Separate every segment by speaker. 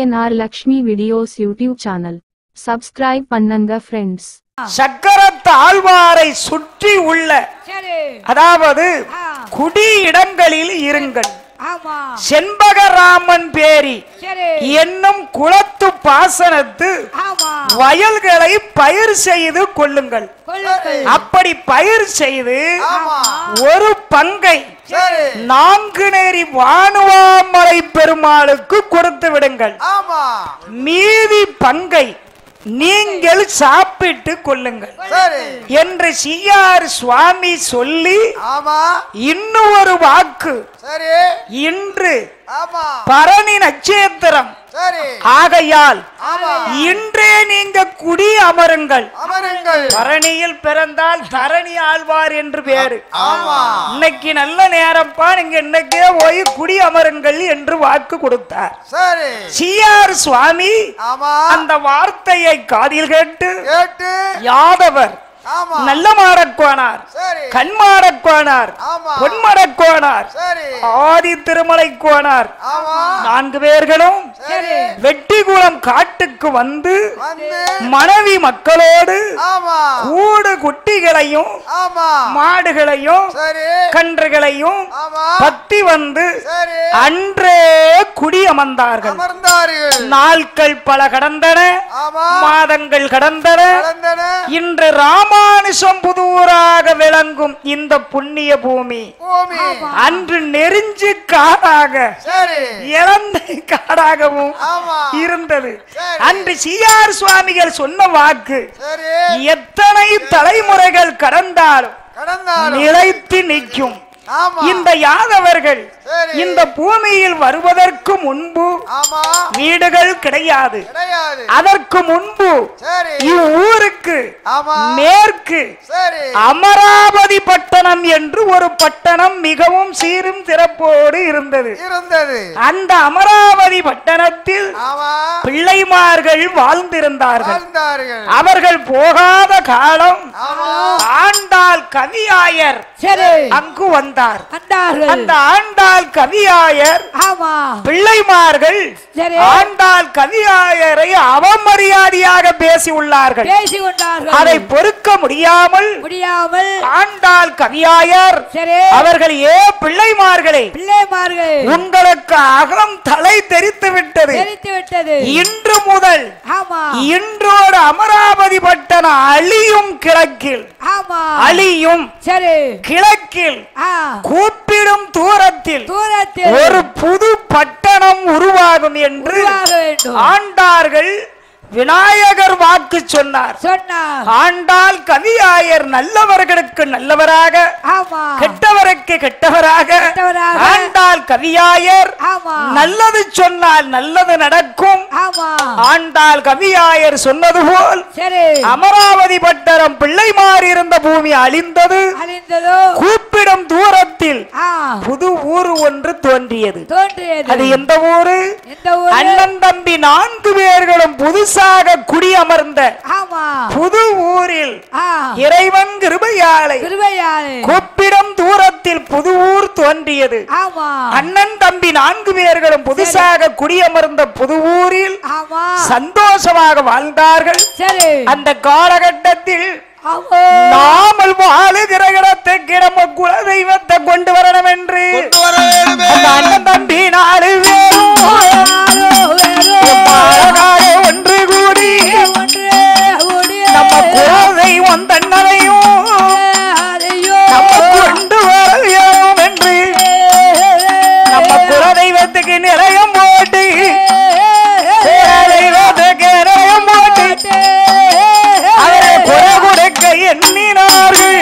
Speaker 1: TNR Lakshmi videos YouTube channel subscribe பண்ணுங்க friends
Speaker 2: சக்கரத்து ஆழ்வாரை சுற்றி உள்ள
Speaker 3: சரி
Speaker 2: அதாவது
Speaker 3: ஆ.
Speaker 2: குடியிடங்களில் இருங்கள்
Speaker 3: ஆமா
Speaker 2: செண்பகராமன் பேரி
Speaker 3: சரி
Speaker 2: என்னும் குளத்து பாசனத்து
Speaker 3: ஆமா
Speaker 2: வயல்களை பயிர் செய்து கொள்ளுங்கள்
Speaker 3: கொள்ளுங்கள்
Speaker 2: அப்படி பயிர் செய்து
Speaker 3: ஆமா
Speaker 2: ஒரு பங்கை
Speaker 3: சரி
Speaker 2: நான்கு நேரி வானுவாமலை பெருமாளுக்கு கொடுத்து விடுங்கள்
Speaker 4: ஆமா
Speaker 2: மீதி பங்கை நீங்கள் சாப்பிட்டு கொள்ளுங்கள்
Speaker 4: சரி
Speaker 2: என்று சிஆர் சுவாமி சொல்லி
Speaker 4: ஆமா
Speaker 2: இன்னும் ஒரு வாக்கு
Speaker 4: சரி
Speaker 2: இன்று
Speaker 4: ஆமா
Speaker 2: பரணி நட்சத்திரம்
Speaker 4: சரி
Speaker 2: ஆகையால்
Speaker 4: ஆமா
Speaker 2: இன்றே நீங்க குடி அமருங்கள்
Speaker 4: அமருங்கள்
Speaker 2: பரணியில் பிறந்தால் தரணி ஆழ்வார் என்று பேரு
Speaker 4: ஆமா
Speaker 2: இன்னைக்கு நல்ல நேரம்ப்பா நீங்க இன்னைக்கே போய் குடி அமருங்கள் என்று வாக்கு கொடுத்தார்
Speaker 4: சரி
Speaker 2: சிஆர் சுவாமி
Speaker 4: ஆமா
Speaker 2: அந்த வார்த்தையை காதில் கேட்டு
Speaker 4: கேட்டு
Speaker 2: யாதவர்
Speaker 4: ஆமா
Speaker 2: நல்ல மாடக்கோனார்
Speaker 4: சரி
Speaker 2: கண்மாடக்கோனார்
Speaker 4: ஆமா
Speaker 2: பொன்மடக்கோனார்
Speaker 4: சரி
Speaker 2: ஆதி திருமலை கோனார்
Speaker 4: ஆமா
Speaker 2: நான்கு பேர்களும்
Speaker 4: சரி
Speaker 2: வெட்டிகுளம் காட்டுக்கு வந்து
Speaker 4: வந்து
Speaker 2: மனைவி மக்களோடு
Speaker 4: ஆமா
Speaker 2: கூடு குட்டிகளையும்
Speaker 4: ஆமா
Speaker 2: மாடுகளையும்
Speaker 4: சரி
Speaker 2: கன்றுகளையும்
Speaker 4: ஆமா
Speaker 2: பத்தி வந்து
Speaker 4: சரி
Speaker 2: அன்றே குடி அமர்ந்தார்கள்
Speaker 4: அமர்ந்தார்கள்
Speaker 2: நாட்கள் பல கடந்தன
Speaker 4: ஆமா
Speaker 2: மாதங்கள் கடந்தன
Speaker 4: கலந்தன
Speaker 2: இன்று ராமானுஷம் புதூராக விளங்கும் இந்த புண்ணிய பூமி
Speaker 4: பூமி
Speaker 2: அன்று நெருஞ்சு காடாக
Speaker 4: சரி
Speaker 2: இறந்த காடாகவும்
Speaker 4: ஆமா
Speaker 2: இருந்தது
Speaker 4: சரி.
Speaker 2: அன்று சிஆர் சுவாமிகள் சொன்ன வாக்கு
Speaker 4: சரி
Speaker 2: எத்தனை தலைமுறைகள் கடந்தாலும்
Speaker 4: கடந்தாலும்
Speaker 2: நிலைத்து நிற்கும்
Speaker 4: ஆமா
Speaker 2: இந்த யாதவர்கள்
Speaker 4: சரி.
Speaker 2: இந்த பூமியில் வருவதற்கு முன்பு
Speaker 4: ஆமா
Speaker 2: வீடுகள் கிடையாது
Speaker 4: கிடையாது
Speaker 2: அதற்கு முன்பு
Speaker 4: சரி
Speaker 2: இவ்வூருக்கு
Speaker 4: ஆமா
Speaker 2: மேற்கு
Speaker 4: சரி
Speaker 2: அமராவதி பட்டணம் என்று ஒரு பட்டணம் மிகவும் சீரும் சிறப்போடு இருந்தது
Speaker 4: இருந்தது
Speaker 2: அந்த அமராவதி பட்டணத்தில்
Speaker 4: ஆமா
Speaker 2: பிள்ளைமார்கள் வாழ்ந்திருந்தார்கள்
Speaker 4: வாழ்ந்தார்கள்
Speaker 2: அவர்கள் போகாத காலம்
Speaker 4: ஆமா
Speaker 2: ஆண்டாள் கவியாயர்
Speaker 3: சரி
Speaker 2: அங்கு வந்தார்
Speaker 3: வந்தார்கள்
Speaker 2: அந்த ஆண்டாள் கவியாயர்
Speaker 3: ஆமா
Speaker 2: பிள்ளைமார்கள்
Speaker 3: சரி
Speaker 2: ஆண்டாள் கவியாயரை அவமரியாதையாக பேசி உள்ளார்கள்
Speaker 3: பேசி கொண்டார்கள்
Speaker 2: அதை பொறுக்க முடியாமல்
Speaker 3: முடியாமல்
Speaker 2: ஆண்டாள் கவியாயர்
Speaker 3: சரி
Speaker 2: அவர்கள் ஏ பிள்ளைமார்களே
Speaker 3: பிள்ளைமார்கள்
Speaker 2: உங்களுக்கு அகம் தலை தெரித்து விட்டது
Speaker 3: தெரித்து விட்டது
Speaker 2: இன்று முதல்
Speaker 3: ஆமா
Speaker 2: இன்றோடு அமராவதி பட்டணம் அழியும் கிழக்கில்
Speaker 3: ஆமா
Speaker 2: அழியும்
Speaker 3: சரி
Speaker 2: கிழக்கில்
Speaker 3: ஆ
Speaker 2: கூப்பிடும் தூரத்தில்
Speaker 3: தூரத்தில்
Speaker 2: ஒரு புது பட்டணம் உருவாகும் என்று
Speaker 3: உருவாக வேண்டும்
Speaker 2: ஆண்டார்கள் விநாயகர் வாக்கு சொன்னார்
Speaker 3: சொன்னார்
Speaker 2: ஆண்டாள் கவியாயர் நல்லவர்களுக்கு நல்லவராக
Speaker 3: ஆமா
Speaker 2: கெட்டவருக்கு கெட்டவராக
Speaker 3: கெட்டவராக.
Speaker 2: ஆண்டாள் கவியாயர்
Speaker 3: ஆமா
Speaker 2: நல்லது சொன்னால் நல்லது நடக்கும்
Speaker 3: ஆமா
Speaker 2: ஆண்டாள் கவியாயர் சொன்னது போல்
Speaker 3: சரி
Speaker 2: அமராவதி பட்டணம் பிள்ளைமாறி இருந்த பூமி அழிந்தது
Speaker 3: அழிந்ததோ
Speaker 2: கூப்பிடும் தூரத்தில்
Speaker 3: ஆ
Speaker 2: புது ஊர் ஒன்று தோன்றியது
Speaker 3: தோன்றியது
Speaker 2: அது எந்த ஊரு
Speaker 3: எந்த ஊரு
Speaker 2: அண்ணன் தம்பி நான்கு பேர்களும் புதுசாக குடியமர்ந்த
Speaker 3: ஆமா
Speaker 2: புது ஊரில்
Speaker 3: ஆ
Speaker 2: இறைவன் கிருபையாலை
Speaker 3: திருவையாறு
Speaker 2: கூப்பிடும் தூரத்தில் புது ஊர் தோன்றியது
Speaker 3: ஆமா
Speaker 2: அண்ணன் தம்பி நான்கு பேர்களும் புதுசாக குடியமர்ந்த புது ஊரில்
Speaker 3: ஆமா
Speaker 2: சந்தோஷமாக வாழ்ந்தார்கள்
Speaker 3: சரி
Speaker 2: அந்த காலகட்டத்தில்
Speaker 3: ஆமா
Speaker 2: நாமல் வாழுகிற இடத்துக்கு நம்ம குல தெய்வத்தை கொண்டு வரணும் என்று அந்த அண்ணன் தம்பி நாலு பேரும் அழகாக ஒன்று கூடி நம்ம குல தெய்வம் தன்னதையும் நம்ம கொண்டு வர வேணும் என்று நம்ம குல தெய்வத்துக்கு நிலையம் போட்டு குல தெய்வத்துக்கு நிலையம் போட்டு அவரை குறை கொடுக்க எண்ணினார்கள்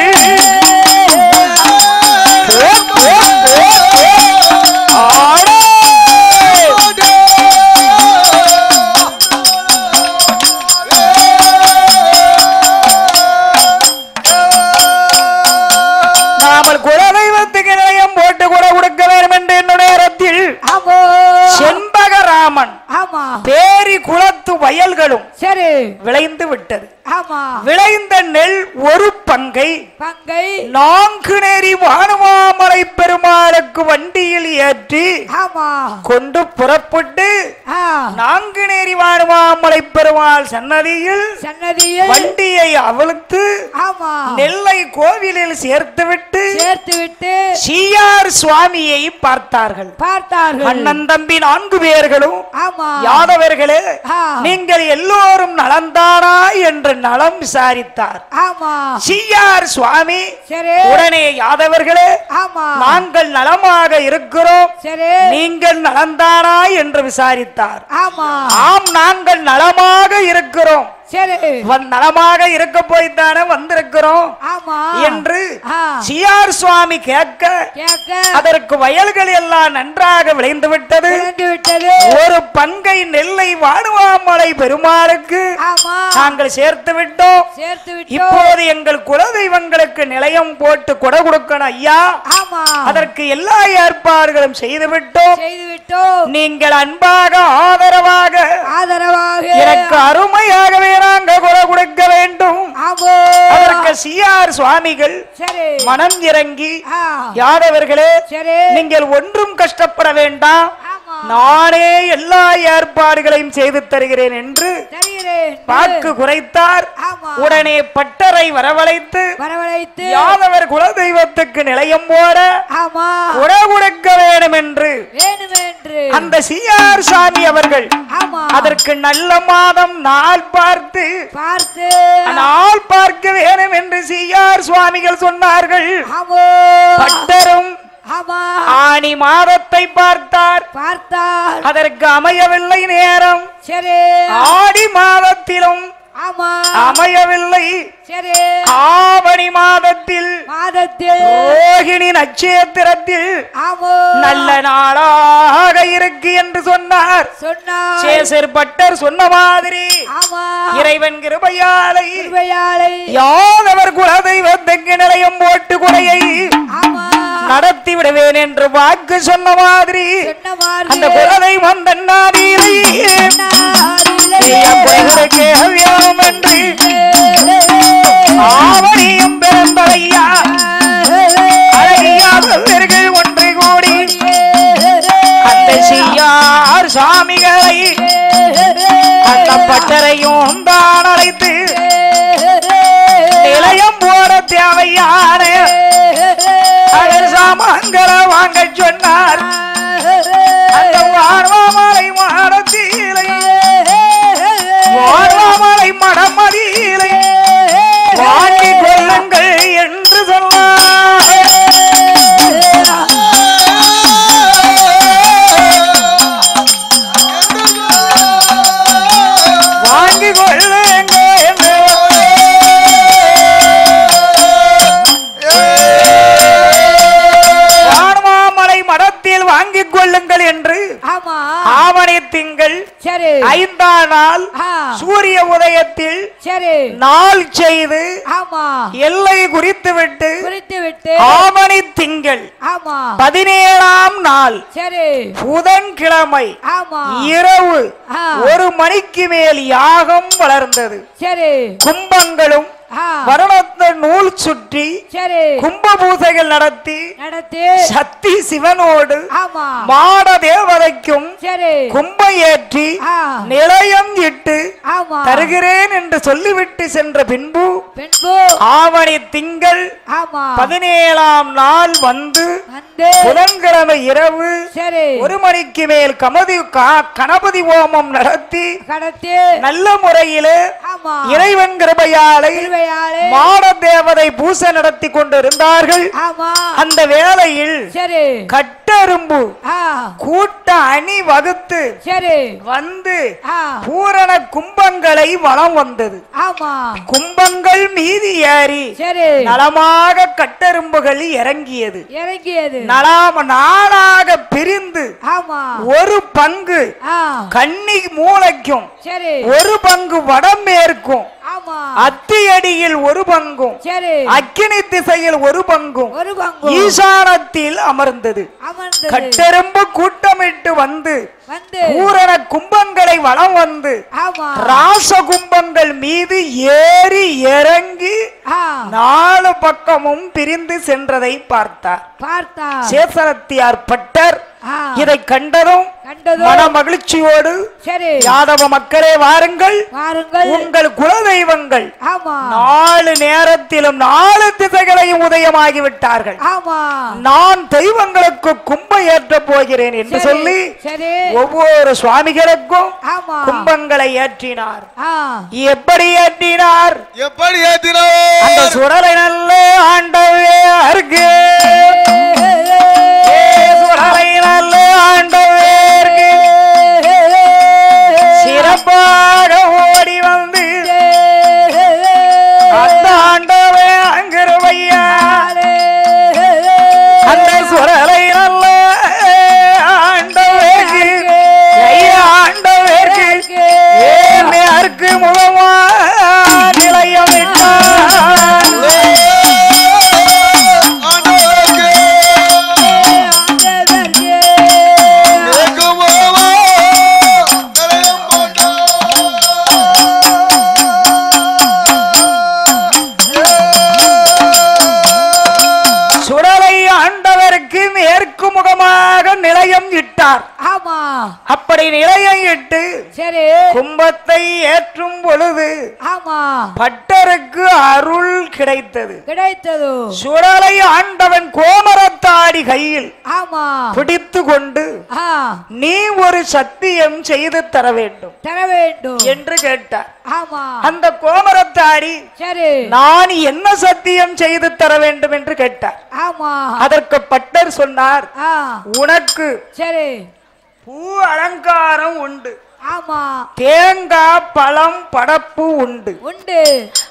Speaker 2: ஓ, ஓ, ஓ, ஓ. ஆடே! நாமல் குலதெய்வத்துக்கு நிலையம் போட்டு குறை கொடுக்க வேண்டும் என்று என்னுடைய நேரத்தில்
Speaker 3: ஆமா
Speaker 2: செண்பகராமன்
Speaker 3: ஆமா
Speaker 2: பேரி குளத்து வயல்களும்
Speaker 3: சரி
Speaker 2: விளைந்து விட்டது
Speaker 3: ஆமா
Speaker 2: விளைந்த நெல் ஒரு பங்கை
Speaker 3: பங்கை
Speaker 2: நான்குநேரி வானுமாமலை பெருமாளுக்கு வண்டியில் ஏற்றி
Speaker 3: ஆமா
Speaker 2: கொண்டு புறப்பட்டு
Speaker 3: ஆ
Speaker 2: நான்குநேரி வானுமாமலை பெருமாள் சன்னதியில்
Speaker 3: சன்னதியில்
Speaker 2: வண்டியை அவிழ்த்து
Speaker 3: ஆமா
Speaker 2: நெல்லை கோவிலில் சேர்த்துவிட்டு
Speaker 3: சேர்த்து விட்டு
Speaker 2: சிஆர் சுவாமியை பார்த்தார்கள்
Speaker 3: பார்த்தார்கள்
Speaker 2: அண்ணன் தம்பி நான்கு பேர்களும்
Speaker 3: ஆமா
Speaker 2: யாதவர்களே
Speaker 3: ஆ.
Speaker 2: நீங்கள் எல்லோரும் நலந்தானா என்று நலம் விசாரித்தார்
Speaker 3: ஆமா
Speaker 2: சிஆர் சுவாமி
Speaker 3: சரி
Speaker 2: உடனே யாதவர்களே
Speaker 3: ஆமா
Speaker 2: நாங்கள் நலமாக இருக்கிறோம்
Speaker 3: சரி
Speaker 2: நீங்கள் நலந்தானா என்று விசாரித்தார்
Speaker 3: ஆமா
Speaker 2: ஆம் நாங்கள் நலமாக இருக்கிறோம்
Speaker 3: சரி
Speaker 2: வந் நலமாக இருக்க போய்த்தானே வந்திருக்கிறோம்
Speaker 3: ஆமா
Speaker 2: என்று
Speaker 3: ஆ.
Speaker 2: சிஆர் சுவாமி கேட்க
Speaker 3: கேட்க
Speaker 2: அதற்கு வயல்கள் எல்லாம் நன்றாக விளைந்து விட்டது
Speaker 3: திறந்து விட்டது
Speaker 2: ஒரு பங்கை நெல்லை வானுவாமலை பெருமாளுக்கு
Speaker 3: ஆமா
Speaker 2: நாங்கள் சேர்த்து விட்டோம்
Speaker 3: சேர்த்து விட்டோம்
Speaker 2: இப்போது எங்கள் குலதெய்வங்களுக்கு நிலையம் போட்டு கொடை கொடுக்கணும் ஐயா
Speaker 3: ஆமா
Speaker 2: அதற்கு எல்லா ஏற்பாடுகளும் செய்து விட்டோம்
Speaker 3: செய்து விட்டோம்
Speaker 2: நீங்கள் அன்பாக ஆதரவாக
Speaker 3: ஆதரவாக
Speaker 2: எனக்கு அருமையாகவே நாங்க கொடை கொடுக்க வேண்டும்
Speaker 3: ஆமோ
Speaker 2: அதற்கு சிஆர் சுவாமிகள்
Speaker 3: சரி
Speaker 2: மனம் இறங்கி
Speaker 3: ஆ
Speaker 2: யாதவர்களே
Speaker 3: சரி
Speaker 2: நீங்கள் ஒன்றும் கஷ்டப்பட வேண்டாம்
Speaker 3: ஆமா
Speaker 2: நானே எல்லா ஏற்பாடுகளையும் செய்து தருகிறேன் என்று
Speaker 3: தருகிறேன்
Speaker 2: வாக்கு குறைத்தார்
Speaker 3: ஆமா
Speaker 2: உடனே பட்டரை வரவழைத்து
Speaker 3: வரவழைத்து
Speaker 2: யாதவர் குலதெய்வத்துக்கு நிலையம் போட
Speaker 3: ஆமா
Speaker 2: குறை கொடுக்க வேண்டும் என்று
Speaker 3: வேணுமென்று
Speaker 2: அந்த சிஆர் சாமி அவர்கள்
Speaker 3: ஆமா
Speaker 2: அதற்கு நல்ல மாதம் நாள் பார்த்து
Speaker 3: பார்த்து
Speaker 2: நாள் பார்க்க வேணும் என்று சிஆர் சுவாமிகள் சொன்னார்கள்
Speaker 3: ஆமோ
Speaker 2: பட்டரும்
Speaker 3: ஆமா
Speaker 2: ஆணி மாதத்தை பார்த்தார்
Speaker 3: பார்த்தால்
Speaker 2: அதற்கு அமையவில்லை நேரம்
Speaker 3: சரி
Speaker 2: ஆடி மாதத்திலும்
Speaker 3: ஆமா
Speaker 2: அமையவில்லை
Speaker 3: சரி
Speaker 2: ஆவணி மாதத்தில்
Speaker 3: மாதத்தில்
Speaker 2: ரோகிணி நட்சத்திரத்தில்
Speaker 3: ஆமோ
Speaker 2: நல்ல நாளாக இருக்கு என்று சொன்னார்
Speaker 3: சொன்னார்
Speaker 2: சேசர் பட்டர் சொன்ன மாதிரி
Speaker 3: ஆமா
Speaker 2: இறைவன் கிருபையாலை
Speaker 3: திருவையாளை
Speaker 2: யாதவர் குலதெய்வத்துக்கு நிலையம் போட்டு கொடையை
Speaker 3: ஆமா
Speaker 2: நடத்தி விடுவேன் என்று வாக்கு சொன்ன மாதிரி
Speaker 3: சொன்ன
Speaker 2: அந்த
Speaker 3: மாதிரி
Speaker 2: குலதெய்வம் தன்னாதீரை குறைகளுக்கு அவ்வியம் என்று ஆவணியும் பிறந்தவையா அழகியாதவர்கள் ஒன்று கூடி அந்த செய்யார் சாமிகளை அந்த பட்டரையும் தான் அழைத்து நிலையம் போட தேவையான அகர் சாமான்களை வாங்க சொன்னார் அந்த வார்வாமலை மாடத்தீலை வார்வாமலை மடமதியிலை வாங்கி கொள்ளுங்கள் என்று சொன்னார் வாங்கி கொள்ளுங்க என்று வானமாமலை மடத்தில் வாங்கிக் கொள்ளுங்கள் என்று
Speaker 3: ஆமா
Speaker 2: ஆவணி திங்கள்
Speaker 3: சரி
Speaker 2: ஐந்தாம் நாள்
Speaker 3: ஆ,
Speaker 2: சூரிய உதயத்தில்
Speaker 3: சரி
Speaker 2: நாள் செய்து
Speaker 3: ஆமா
Speaker 2: எல்லை குறித்து விட்டு
Speaker 3: குறித்து விட்டு
Speaker 2: ஆவணி திங்கள்
Speaker 3: ஆமா
Speaker 2: பதினேழாம் நாள்
Speaker 3: சரி
Speaker 2: புதன்கிழமை
Speaker 3: ஆமா
Speaker 2: இரவு
Speaker 3: ஆ.
Speaker 2: ஒரு மணிக்கு மேல் யாகம் வளர்ந்தது
Speaker 3: சரி
Speaker 2: கும்பங்களும்
Speaker 3: ஆ,
Speaker 2: வருணத்த நூல் சுற்றி
Speaker 3: சரி
Speaker 2: கும்ப பூசைகள் நடத்தி
Speaker 3: நடத்தி
Speaker 2: சக்தி சிவனோடு
Speaker 3: ஆமா
Speaker 2: மாட தேவதைக்கும்
Speaker 3: சரி
Speaker 2: கும்பம் ஏற்றி
Speaker 3: ஆ,
Speaker 2: நிலையம் இட்டு
Speaker 3: ஆமா
Speaker 2: தருகிறேன் என்று சொல்லிவிட்டு சென்ற பின்பு
Speaker 3: பின்பு
Speaker 2: ஆவணி திங்கள்
Speaker 3: ஆமா
Speaker 2: பதினேழாம் நாள் வந்து
Speaker 3: வந்து
Speaker 2: புதன்கிழமை இரவு
Speaker 3: சரி
Speaker 2: ஒரு மணிக்கு மேல் கமதி கா- கணபதி ஹோமம் நடத்தி
Speaker 3: கடத்தி
Speaker 2: நல்ல முறையிலே
Speaker 3: ஆமா
Speaker 2: இறைவன் கிருபையாலை
Speaker 3: திருவையாளே
Speaker 2: மாட தேவதை பூசை நடத்தி கொண்டிருந்தார்கள்
Speaker 3: ஆமா
Speaker 2: அந்த வேளையில்
Speaker 3: சரி
Speaker 2: கட்டெரும்பு
Speaker 3: ஆ
Speaker 2: கூட்ட அணி வகுத்து
Speaker 3: சரி
Speaker 2: வந்து
Speaker 3: ஆ
Speaker 2: பூரண கும்பங்களை வலம் வந்தது
Speaker 3: ஆமா
Speaker 2: கும்பங்கள் மீதி ஏறி
Speaker 3: சரி
Speaker 2: நலமாக கட்டெரும்புகள் இறங்கியது
Speaker 3: இறங்கியது
Speaker 2: நலாம நாளாக பிரிந்து
Speaker 3: ஆமா
Speaker 2: ஒரு பங்கு
Speaker 3: ஆ
Speaker 2: கன்னி மூளைக்கும்
Speaker 3: சரி
Speaker 2: ஒரு பங்கு வடமேற்கும்
Speaker 3: ஆமா ஆமா
Speaker 2: அத்தியடியில் ஒரு பங்கும்
Speaker 3: சரி
Speaker 2: அக்கினி திசையில் ஒரு பங்கும்
Speaker 3: ஒரு பங்கு
Speaker 2: ஈசானத்தில் அமர்ந்தது
Speaker 3: அமர்ந்தது
Speaker 2: கட்டெரும்பு கூட்டமிட்டு வந்து
Speaker 3: வந்து
Speaker 2: பூரண கும்பங்களை வலம் வந்து
Speaker 3: ஆமா
Speaker 2: ராச கும்பங்கள் மீது ஏறி இறங்கி
Speaker 3: ஆ
Speaker 2: நாலு பக்கமும் பிரிந்து சென்றதை பார்த்தார்
Speaker 3: பார்த்தா
Speaker 2: சேசரத்தியார் பட்டர்
Speaker 3: ஆ
Speaker 2: இதை கண்டதும்
Speaker 3: கண்டதும்
Speaker 2: மன மகிழ்ச்சியோடு
Speaker 3: சரி
Speaker 2: யாதவ மக்களே வாருங்கள்
Speaker 3: வாருங்கள்
Speaker 2: உங்கள் குலதெய்வங்கள்
Speaker 3: ஆமா
Speaker 2: நாலு நேரத்திலும் நாலு திசைகளையும் உதயமாகி விட்டார்கள்
Speaker 3: ஆமா
Speaker 2: நான் தெய்வங்களுக்கு கும்பம் ஏற்ற போகிறேன் என்று
Speaker 3: சரி,
Speaker 2: சொல்லி
Speaker 3: சரி
Speaker 2: ஒவ்வொரு சுவாமிகளுக்கும்
Speaker 3: ஆமா
Speaker 2: கும்பங்களை ஏற்றினார்
Speaker 3: ஆ
Speaker 2: எப்படி ஏற்றினார்
Speaker 4: எப்படி ஏத்தினோ
Speaker 2: அந்த சுடலை நல்ல ஆண்டவே அருக்கு ஏ சுடலை நல்ல ஆண்டவே அருக்கு சிறப்பாக ஓடி வந்து அந்த ஆண்டவே அங்கிருவையா அந்த சுடலை நல்ல ஆண்டவேக்கு ஐயா ஆண்டவேற்கு ஏமே அருக்கு முகமா நிலையம் விட்டார் சுடலை ஆண்டவருக்கு மேற்கு முகமாக நிலையம் இட்டார்
Speaker 3: ஆமா
Speaker 2: அப்படி நிலையம் இட்டு
Speaker 3: சரி
Speaker 2: கும்பத்தை ஏற்றும் பொழுது
Speaker 3: ஆமா
Speaker 2: பட்டருக்கு அருள் கிடைத்தது
Speaker 3: கிடைத்தது
Speaker 2: சுடலை ஆண்டவன் கோமரத்தாடி கையில்
Speaker 3: ஆமா
Speaker 2: பிடித்து கொண்டு
Speaker 3: ஆ
Speaker 2: நீ ஒரு சத்தியம் செய்து தர வேண்டும்
Speaker 3: தர வேண்டும்
Speaker 2: என்று கேட்டார்
Speaker 3: ஆமா
Speaker 2: அந்த கோமரத்தாடி
Speaker 3: சரி
Speaker 2: நான் என்ன சத்தியம் செய்து தர வேண்டும் என்று கேட்டார்
Speaker 3: ஆமா
Speaker 2: அதற்கு பட்டர் சொன்னார்
Speaker 3: ஆ
Speaker 2: உனக்கு
Speaker 3: சரி
Speaker 2: பூ அலங்காரம் உண்டு
Speaker 3: ஆமா
Speaker 2: தேங்காய் பழம் படப்பு உண்டு
Speaker 3: உண்டு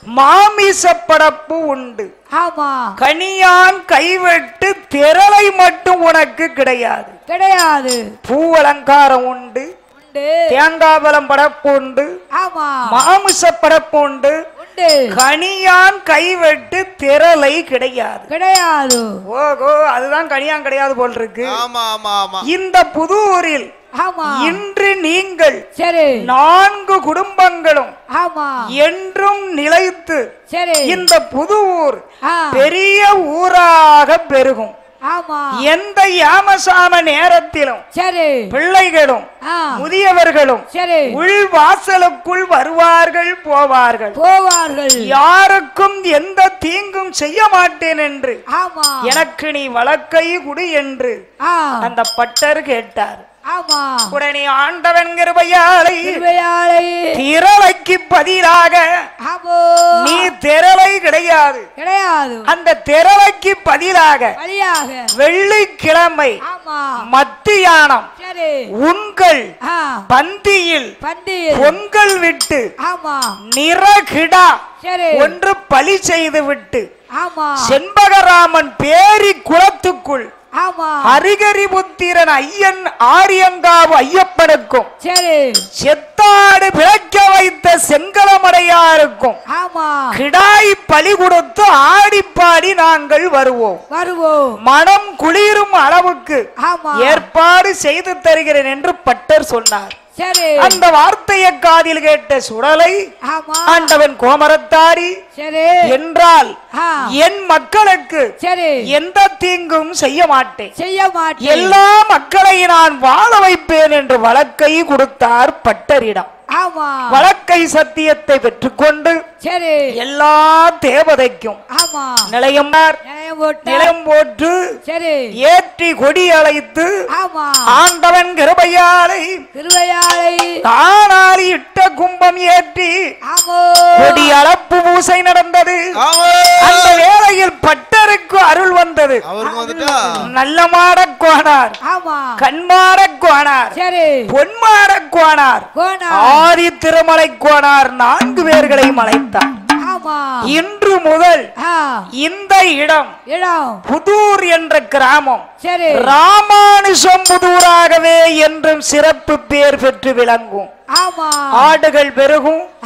Speaker 2: மாமிச படப்பு உண்டு
Speaker 3: ஆமா
Speaker 2: கனியான் கைவெட்டு திரளை மட்டும் உனக்கு கிடையாது
Speaker 3: கிடையாது
Speaker 2: பூ அலங்காரம் உண்டு
Speaker 3: உண்டு
Speaker 2: தேங்காய் பழம் படப்பு உண்டு
Speaker 3: ஆமா
Speaker 2: மாமிச படப்பு உண்டு
Speaker 3: உண்டு
Speaker 2: கனியான் கைவெட்டு திரளை கிடையாது
Speaker 3: கிடையாது
Speaker 2: ஓகோ அதுதான் கனியான் கிடையாது போல் இருக்கு
Speaker 4: ஆமா ஆமா ஆமா
Speaker 2: இந்த புதூரில்
Speaker 3: ஆமா
Speaker 2: இன்று நீங்கள்
Speaker 3: சரி
Speaker 2: நான்கு குடும்பங்களும்
Speaker 3: ஆமா
Speaker 2: என்றும் நிலைத்து
Speaker 3: சரி
Speaker 2: இந்த புது ஊர்
Speaker 3: ஆ
Speaker 2: பெரிய ஊராக பெருகும்
Speaker 3: ஆமா
Speaker 2: எந்த யாமசாம நேரத்திலும்
Speaker 3: சரி
Speaker 2: பிள்ளைகளும்
Speaker 3: ஆ
Speaker 2: முதியவர்களும்
Speaker 3: சரி
Speaker 2: உள் வாசலுக்குள் வருவார்கள் போவார்கள்
Speaker 3: போவார்கள்
Speaker 2: யாருக்கும் எந்த தீங்கும் செய்ய மாட்டேன் என்று
Speaker 3: ஆமா
Speaker 2: எனக்கு நீ வழக்கை குடு என்று
Speaker 3: ஆ
Speaker 2: அந்த பட்டர் கேட்டார்
Speaker 3: ஆமா
Speaker 2: உடனே ஆண்டவன் கிருபையாலை
Speaker 3: திருவையாளை
Speaker 2: திரளைக்கு பதிலாக
Speaker 3: ஆமோ
Speaker 2: நீ திரளை கிடையாது
Speaker 3: கிடையாது
Speaker 2: அந்த திரளைக்கு பதிலாக
Speaker 3: வழியாக
Speaker 2: வெள்ளிக்கிழமை
Speaker 3: ஆமா
Speaker 2: மத்தியானம்
Speaker 3: சரி
Speaker 2: உங்கள்
Speaker 3: ஆ
Speaker 2: பந்தியில்
Speaker 3: பண்டிகை
Speaker 2: பொங்கல் விட்டு
Speaker 3: ஆமா
Speaker 2: நிறகிடா
Speaker 3: சரி
Speaker 2: ஒன்று பலி செய்து விட்டு
Speaker 3: ஆமா
Speaker 2: செண்பகராமன் பேரி குளத்துக்குள்
Speaker 3: ஆமா
Speaker 2: ஹரிகரிபுத்திரன் ஐயன் ஆரியங்காவு ஐயப்பனுக்கும்
Speaker 3: சரி
Speaker 2: செத்தாடு பிழைக்க வைத்த செங்கலமடையாருக்கும்
Speaker 3: ஆமா
Speaker 2: கிடாய் பலி கொடுத்து ஆடி பாடி நாங்கள் வருவோம்
Speaker 3: வருவோம்
Speaker 2: மனம் குளிரும் அளவுக்கு
Speaker 3: ஆமா
Speaker 2: ஏற்பாடு செய்து தருகிறேன் என்று பட்டர் சொன்னார்
Speaker 3: சரி
Speaker 2: அந்த வார்த்தையை காதில் கேட்ட சுடலை
Speaker 3: ஆமா
Speaker 2: ஆண்டவன் கோமரத்தாரி
Speaker 3: சரி
Speaker 2: என்றால்
Speaker 3: ஆ
Speaker 2: என் மக்களுக்கு
Speaker 3: சரி
Speaker 2: எந்த தீங்கும் செய்ய மாட்டேன்
Speaker 3: செய்ய மாட்டேன்
Speaker 2: எல்லா மக்களையும் நான் வாழ வைப்பேன் என்று வழக்கை கொடுத்தார் பட்டரிடம்
Speaker 3: ஆமா
Speaker 2: வழக்கை சத்தியத்தை பெற்றுக்கொண்டு
Speaker 3: சரி
Speaker 2: எல்லா தேவதைக்கும்
Speaker 3: ஆமா
Speaker 2: நிலையம்
Speaker 3: நிலையம் போட்டு
Speaker 2: நிலையம் போட்டு
Speaker 3: சரி
Speaker 2: ஏற்றி கொடி அழைத்து
Speaker 3: ஆமா
Speaker 2: ஆண்டவன் கிருபையாலை
Speaker 3: திருவையாளை
Speaker 2: தானாரி இட்ட கும்பம் ஏற்றி
Speaker 3: ஆமோ
Speaker 2: கொடி அளப்பு பூசை நடந்தது
Speaker 4: ஆமா
Speaker 2: அந்த வேளையில் பட்டருக்கு அருள் வந்தது
Speaker 4: அவருக்கு வந்துட்டா
Speaker 2: நல்ல மாடக் கோனார்
Speaker 3: ஆமா
Speaker 2: கண்மாடக் கோனார்
Speaker 3: சரி
Speaker 2: பொன்மாடக் கோனார்
Speaker 3: கோணா
Speaker 2: ஆதி திருமலை கோனார் நான்கு பேர்களையும் அழைத்தார்
Speaker 3: ஆமா
Speaker 2: இன்று முதல்
Speaker 3: ஆ
Speaker 2: இந்த இடம்
Speaker 3: இடம்
Speaker 2: புதூர் என்ற கிராமம்
Speaker 3: சரி
Speaker 2: ராமானுஜம் புதூராகவே என்றும் சிறப்பு பேர் பெற்று விளங்கும்
Speaker 3: ஆமா
Speaker 2: ஆடுகள் பெருகும்
Speaker 3: ஆ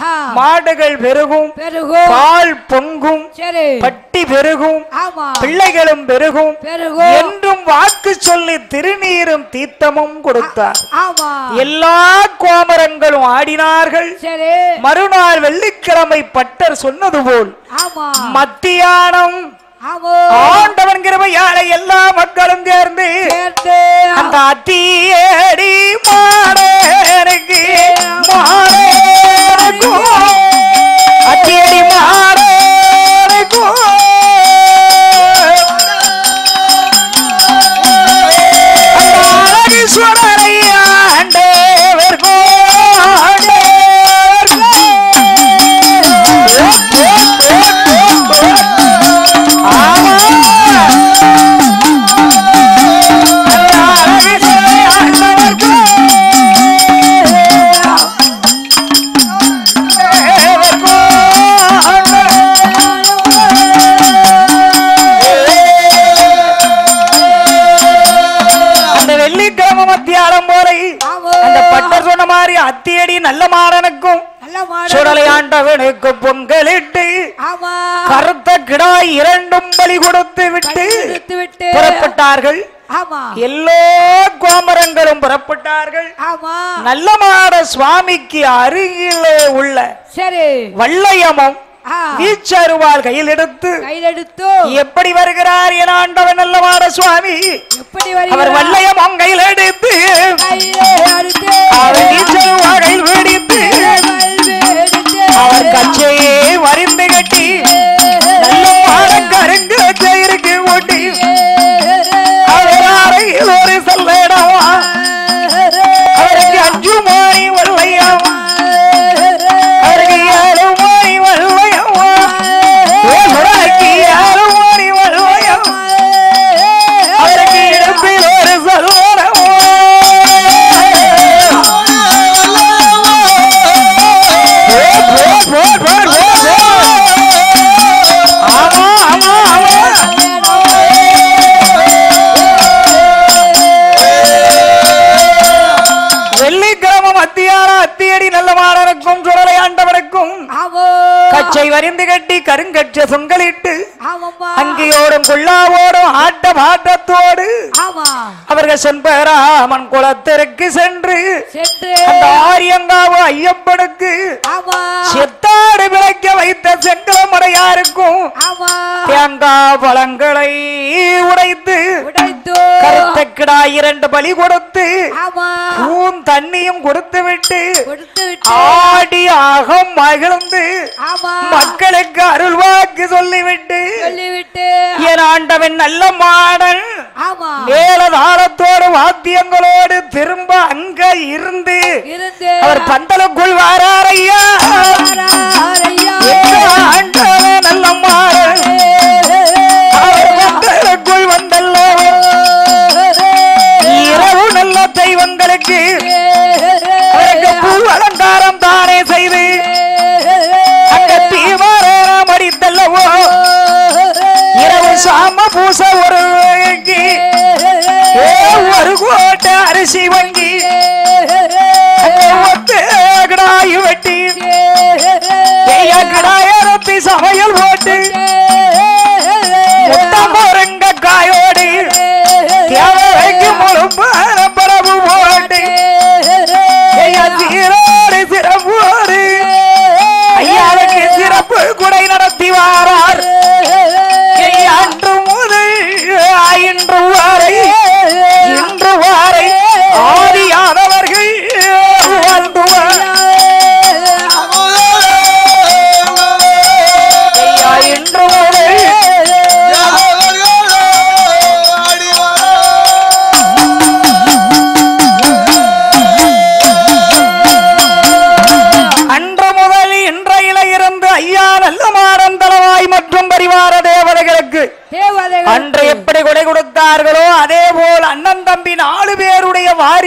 Speaker 3: ஆ.
Speaker 2: மாடுகள் பெருகும்
Speaker 3: பெருகும்
Speaker 2: பால் பொங்கும்
Speaker 3: சரி
Speaker 2: பட்டி பெருகும்
Speaker 3: ஆமா
Speaker 2: பிள்ளைகளும் பெருகும்
Speaker 3: பெருகும்
Speaker 2: என்றும் வாக்கு சொல்லி திருநீரும் தீர்த்தமும் கொடுத்தார்
Speaker 3: ஆமா
Speaker 2: எல்லா கோமரங்களும் ஆடினார்கள்
Speaker 3: சரி
Speaker 2: மறுநாள் வெள்ளிக்கிழமை பட்டர் சொன்னது போல்
Speaker 3: ஆமா
Speaker 2: மத்தியானம்
Speaker 3: ஆமா
Speaker 2: ஆண்டவன் கிருபையால எல்லா மக்களும் சேர்ந்து
Speaker 3: சேர்த்து
Speaker 2: அந்த அத்தியடி மாடனுக்கு மாடனுக்கும் அத்தியடி மாடனுக்கும் அந்த அழகீஸ்வரரை ஆண்டவர்க்கும் ஆண்டவர்க்கும் ஆமா அந்த வெள்ளிக்கிழமை மத்தியானம் போலை
Speaker 3: ஆமா
Speaker 2: அந்த பட்டர் சொன்ன மாதிரி அத்தியடி நல்ல மாறனுக்கும்
Speaker 3: நல்ல மாடு
Speaker 2: சுடலை ஆண்டவனுக்கு பொங்கலிட்டு
Speaker 3: ஆமா
Speaker 2: கருத்த கிடாய் இரண்டும் பலி கொடுத்து விட்டு
Speaker 3: எடுத்து விட்டு
Speaker 2: புறப்பட்டார்கள்
Speaker 3: ஆமா
Speaker 2: எல்லோ கோமரங்களும் புறப்பட்டார்கள்
Speaker 3: ஆமா
Speaker 2: நல்ல மாட சுவாமிக்கு அருகிலே உள்ள
Speaker 3: சரி
Speaker 2: வள்ளையமும்
Speaker 3: ஆ
Speaker 2: வீச்சருவால் கையில் எடுத்து
Speaker 3: கையில் எடுத்து
Speaker 2: எப்படி வருகிறார் என ஆண்டவன் நல்ல மாட சுவாமி
Speaker 3: எப்படி
Speaker 2: அவர்
Speaker 3: வருகிறார்
Speaker 2: வள்ளையமும் கையில் எடுத்து
Speaker 3: கையிலே அடுத்து
Speaker 2: அவர் வீச்சருவால் கையில் பிடித்து
Speaker 3: எடுத்து
Speaker 2: அவர் கச்சையே வரிந்து கட்டி நல்ல மாட கருங்கு கயிறுக்கு ஓட்டி அவர் அறையில் ஒரு செல்லடமா அவருக்கு அஞ்சு மாறி வள்ளையமா அவருக்கு ஏழு மாறி வள்ளையமா அவருக்கு ஏழு மாறி வள்ளையமா அவருக்கு இடுப்பில் ஒரு சல்வனமா ஆமா ஆமா ஆமா வெள்ளிக்கிழமை மத்தியானம் அத்தியடி நல்ல மாடனுக்கும் சுடலை ஆண்டவனுக்கும்
Speaker 3: ஆமோ
Speaker 2: கச்சை வரிந்து கட்டி கருங்கச்ச சுங்கலிட்டு
Speaker 3: ஆமாம்மா
Speaker 2: அங்கியோடும் குள்ளாவோடும் ஆட்ட பாட்டத்தோடு
Speaker 3: ஆமா
Speaker 2: அவர்கள் செம்பராமன் குளத்திற்கு சென்று
Speaker 3: சென்று
Speaker 2: அந்த ஆரியங்காவு ஐயப்பனுக்கு
Speaker 3: ஆமா
Speaker 2: செத்தாடு விளைக்க வைத்த செங்கமடையாருக்கும்
Speaker 3: ஆமா
Speaker 2: தேங்காய் பழங்களை உடைத்து
Speaker 3: உடைத்து
Speaker 2: கருத்த கிடாய் இரண்டு பலி கொடுத்து
Speaker 3: ஆமா
Speaker 2: பூன் தண்ணியும் கொடுத்து விட்டு
Speaker 3: கொடுத்து விட்டு
Speaker 2: ஆடி அகம் மகிழ்ந்து
Speaker 3: ஆமா
Speaker 2: மக்களுக்கு அருள் வாக்கு சொல்லிவிட்டு
Speaker 3: சொல்லிவிட்டு
Speaker 2: என் ஆண்டவன் நல்ல மாடன்
Speaker 3: ஆமா
Speaker 2: மேலதாளத்தோடு வாத்தியங்களோடு திரும்ப அங்க இருந்து
Speaker 3: இருந்து
Speaker 2: அவர் பந்தலுக்குள் வாராரையா
Speaker 3: வாராரையா.
Speaker 2: எங்க ஆண்டவன் நல்ல மாடன் அவர் பந்தலுக்குள் வந்தல்லவோ இரவு நல்ல தெய்வங்களுக்கு அவருக்கு பூ அலங்காரம் தானே செய்து அங்க தீவாரம் அடித்தல்லவோ இரவு சாம பூச ஒரு வங்கி ஏ ஒரு கோட்டை அரிசி வங்கி அங்க ஒத்து கிடாய் வெட்டி ஏய்யா கிடாய ரொட்டி சமையல் போட்டு முட்டம் போறங்க காயோடு தேவைக்கு முழுப்பான பரவு போட்டு ஐயா சீரோடு சிறப்போடு ஐயாவுக்கு சிறப்பு குடை நடத்தி வாரார் ஐயா, அன்று முதல் இன்று வரை இன்று வரை ஆதியானவர்கள் வாழ்ந்துவார் ஐயா, இன்று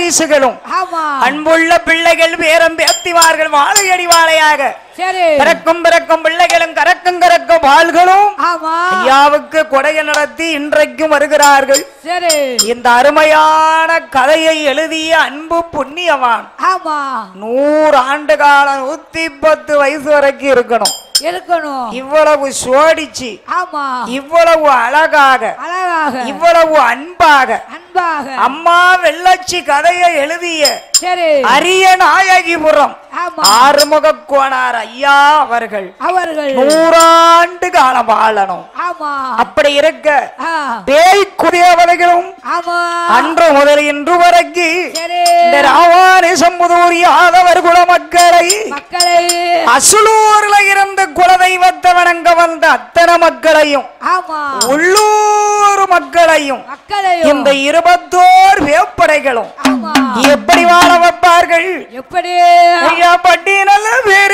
Speaker 2: வாரிசுகளும்
Speaker 3: ஆமா
Speaker 2: அன்புள்ள பிள்ளைகள் பேரம் பேத்திமார்கள் வாழையடி வாழையாக
Speaker 3: சரி
Speaker 2: பிறக்கும் பிறக்கும் பிள்ளைகளும் கறக்கும் கறக்கும் வாள்களும்
Speaker 3: ஆமா
Speaker 2: ஐயாவுக்கு கொடையை நடத்தி இன்றைக்கும் வருகிறார்கள்
Speaker 3: சரி
Speaker 2: இந்த அருமையான கதையை எழுதிய அன்பு புண்ணியவான்
Speaker 3: ஆமா
Speaker 2: நூறு ஆண்டு காலம் நூத்தி பத்து வயசு வரைக்கும் இருக்கணும்
Speaker 3: இருக்கணும்
Speaker 2: இவ்வளவு சோடிச்சு
Speaker 3: ஆமா
Speaker 2: இவ்வளவு அழகாக
Speaker 3: அழகாக
Speaker 2: இவ்வளவு அன்பாக
Speaker 3: அன்பாக
Speaker 2: அம்மா வெள்ளச்சி கதையை எழுதிய
Speaker 3: சரி
Speaker 2: அரிய நாயகிபுரம்
Speaker 3: ஆமா
Speaker 2: ஆறுமுக கோனார் ஐயா அவர்கள்
Speaker 3: அவர்கள்
Speaker 2: நூறாண்டு காலம் வாழணும்
Speaker 3: ஆமா
Speaker 2: அப்படி இருக்க
Speaker 3: ஆ,
Speaker 2: பேய் குதியவதைகளும்
Speaker 3: ஆமா
Speaker 2: அன்று முதல் இன்று வரைக்கும்
Speaker 3: சரி
Speaker 2: இந்த ராமானிசம்புதூர் யாதவர் குல மக்களை
Speaker 3: மக்களை
Speaker 2: அசுலூர்ல இருந்து குலதெய்வத்தை வணங்க வந்த அத்தனை மக்களையும்
Speaker 3: ஆமா
Speaker 2: உள்ளூர் மக்களையும்
Speaker 3: மக்களையும்
Speaker 2: இந்த இருபத்தோர் வேப்படைகளும்
Speaker 3: ஆமா
Speaker 2: எப்படி வாழ வைப்பார்கள்
Speaker 3: எப்படி
Speaker 2: ஐயா பட்டி நல்ல